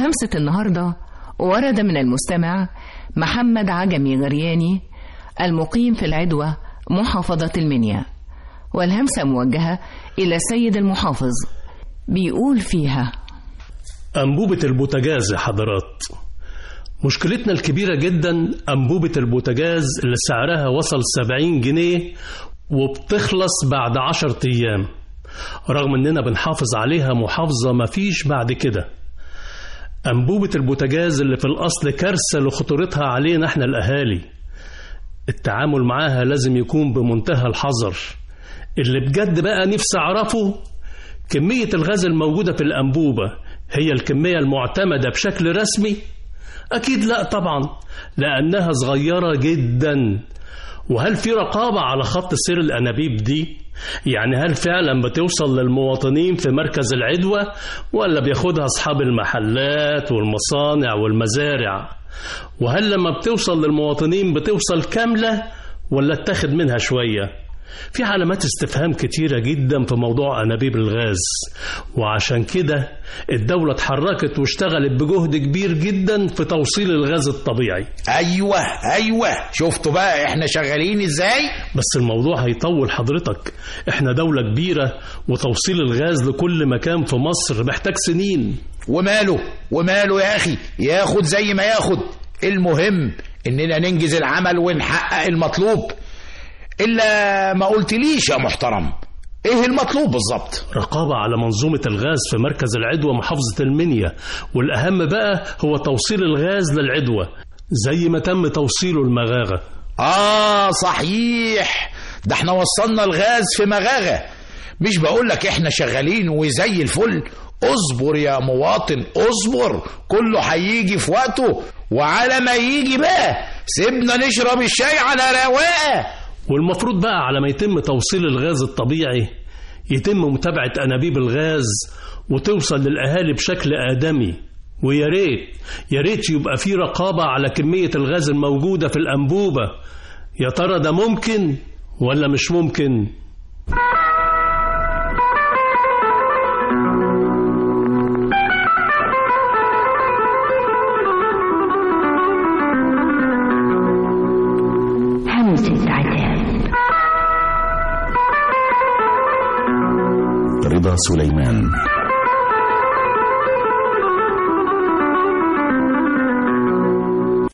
وهمسة النهاردة ورد من المستمع محمد عجمي غرياني المقيم في العدوى محافظة المنيا والهمسة موجهة إلى السيد المحافظ بيقول فيها أنبوبة البوتاجاز يا حضرات مشكلتنا الكبيرة جدا أنبوبة البوتاجاز اللي سعرها وصل 70 جنيه وبتخلص بعد 10 أيام رغم إننا بنحافظ عليها محافظة مفيش بعد كده أنبوبة البوتاجاز اللي في الأصل كارثة لخطورتها علينا إحنا الأهالي التعامل معاها لازم يكون بمنتهى الحذر اللي بجد بقى نفسي أعرفه كمية الغاز الموجودة في الأنبوبة هي الكمية المعتمدة بشكل رسمي؟ أكيد لا طبعا لأنها صغيرة جدا وهل في رقابة على خط سير الأنابيب دي؟ يعني هل فعلا بتوصل للمواطنين في مركز العدوى ولا بياخدها أصحاب المحلات والمصانع والمزارع؟ وهل لما بتوصل للمواطنين بتوصل كاملة ولا اتاخد منها شوية؟ في علامات استفهام كتيرة جدا في موضوع أنابيب الغاز وعشان كده الدولة اتحركت واشتغلت بجهد كبير جدا في توصيل الغاز الطبيعي ايوه ايوه شفتوا بقى احنا شغالين ازاي بس الموضوع هيطول حضرتك احنا دولة كبيرة وتوصيل الغاز لكل مكان في مصر محتاج سنين وماله وماله يا اخي ياخد زي ما ياخد المهم اننا ننجز العمل ونحقق المطلوب الا ما قلتليش يا محترم ايه المطلوب بالظبط رقابة على منظومة الغاز في مركز العدوى محافظة المنيا والأهم بقى هو توصيل الغاز للعدوى زي ما تم توصيله المغاغة اه صحيح ده احنا وصلنا الغاز في مغاغة مش بقولك احنا شغالين وزي الفل اصبر يا مواطن اصبر كله هيجي في وقته وعلى ما يجي بقى سيبنا نشرب الشاي على رواقه والمفروض بقى على ما يتم توصيل الغاز الطبيعي يتم متابعة أنابيب الغاز وتوصل للأهالي بشكل آدمي ويا ريت يا ريت يبقى في رقابة على كمية الغاز الموجودة في الأنبوبة يا ترى ده ممكن ولا مش ممكن؟ همسة عتاب رضا سليمان